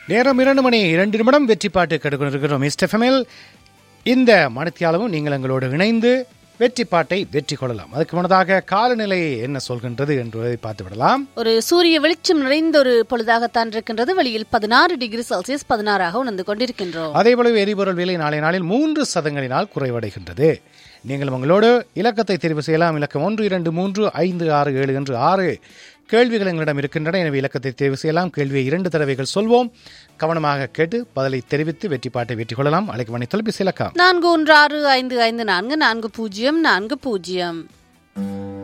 நேரம் இரண்டு மணி இரண்டு நிமிடம் வெற்றி பாட்டு கெடுக்கொண்டிருக்கிறோம் இஸ்டெஃபமில் இந்த மணித்தியாலமும் நீங்கள் எங்களோடு இணைந்து வெற்றி பாட்டை வெற்றி கொள்ளலாம் அதுக்கு முன்னதாக காலநிலை என்ன சொல்கின்றது என்பதை பார்த்து விடலாம் ஒரு சூரிய வெளிச்சம் நிறைந்த ஒரு பொழுதாகத்தான் இருக்கின்றது வெளியில் பதினாறு டிகிரி செல்சியஸ் பதினாறாக உணர்ந்து கொண்டிருக்கின்றோம் அதே போலவே எரிபொருள் விலை நாளை நாளில் மூன்று சதங்களினால் குறைவடைகின்றது நீங்கள் உங்களோடு இலக்கத்தை தெரிவு செய்யலாம் இலக்கம் ஒன்று இரண்டு மூன்று ஐந்து ஆறு ஏழு என்று ஆறு கேள்விகள் எங்களிடம் இருக்கின்றன எனவே இலக்கத்தை தேர்வு செய்யலாம் கேள்வியை இரண்டு தடவைகள் சொல்வோம் கவனமாக கேட்டு பதிலை தெரிவித்து வெற்றி பாட்டை வெற்றி கொள்ளலாம் அழைக்க மணி தொலைபேசி இலக்கம் நான்கு ஒன்று ஆறு ஐந்து ஐந்து நான்கு நான்கு பூஜ்ஜியம் நான்கு பூஜ்ஜியம்